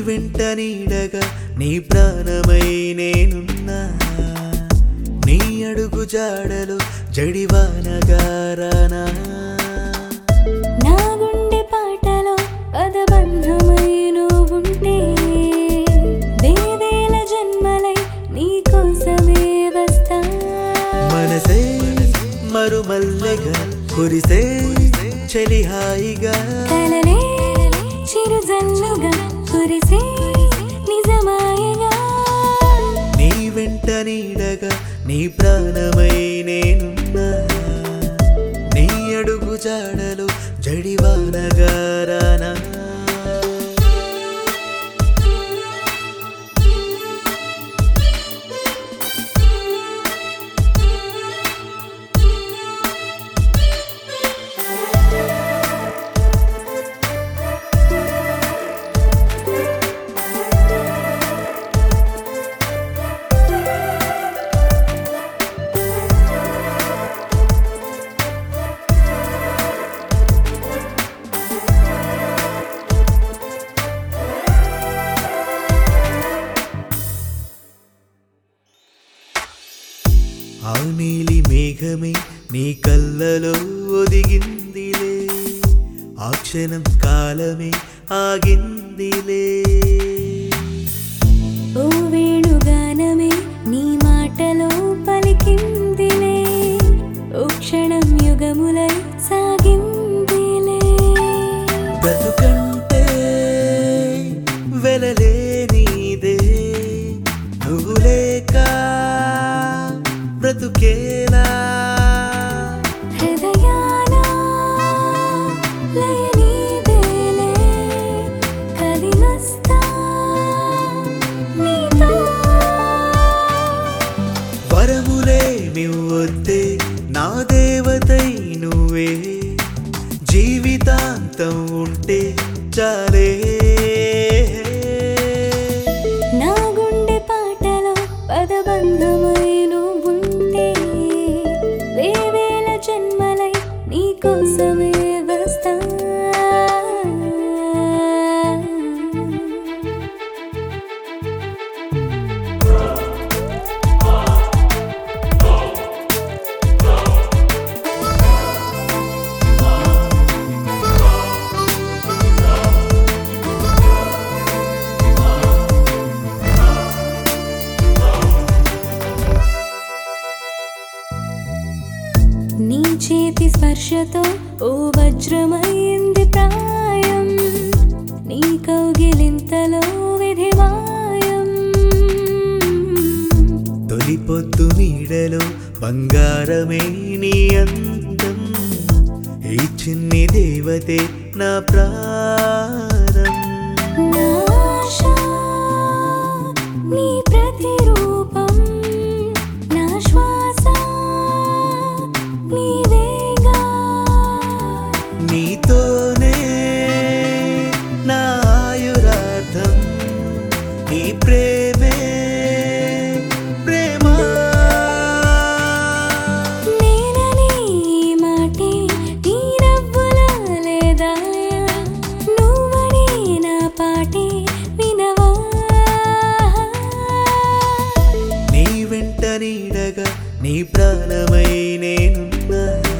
వెంట నీడగా నీ ప్రాణమై నేనున్నా నీ అడుగు జాడలు జడివానగారానా నా గుండె పాటలో పదబంధమై నువ్వుంటే వేవేల జన్మలై నీ కోసమే వస్తా మనసే మరుమల్లెగా కురిసే చలి హాయిగా కలలే చిరుజల్లుగా కురిసే నిజమాయగా నీ వెంట నీడగా నీ ప్రాణమై నేనున్నా నీ అడుగు జాడలు జడివానగారానా ఆ నీలి మేఘమే నీ కళ్ళలో ఒదిగిందిలే ఆ క్షణం కాలమే ఆగిందిలే ఓ వేణుగానమే నీ మాటలో పలికిందిలే ఓ క్షణం యుగములై సాగిందిలే బ్రతుకంటే వెలలే నీదే నువ్వు లేక బ్రతుకేలా హృదయాన లయనీదేలే కలిమస్తా నీతో వరములే నువ్వొద్దే నా దేవతై నువ్వే జీవితాంతం ఉంటే చాలే నా గుండె పాటలో పదబంధమై నువ్వుంటే వేవేల జన్మలై నీ కోసమే వస్తా నీ చేతి స్పర్శతో ఓ వజ్రమైంది ప్రాయం నీ కౌగిలింతలో విధివాయం తొలి పొద్దు నీడలో బంగారమే నీ అందం ఈ చిన్ని దేవతే నా ప్రాణం నా ఆశ, నీ ప్రతిరూపం నా శ్వాస నీవేగా నీతోనే నా ఆయురార్థం నీ ప్రేమే ప్రేమ నేననే ఈ మాటే నీ నవ్వులా లేదా నువ్వనే నా పాటే వినవా నీ వెంట నీడగా నీ ప్రాణమై నేనున్నా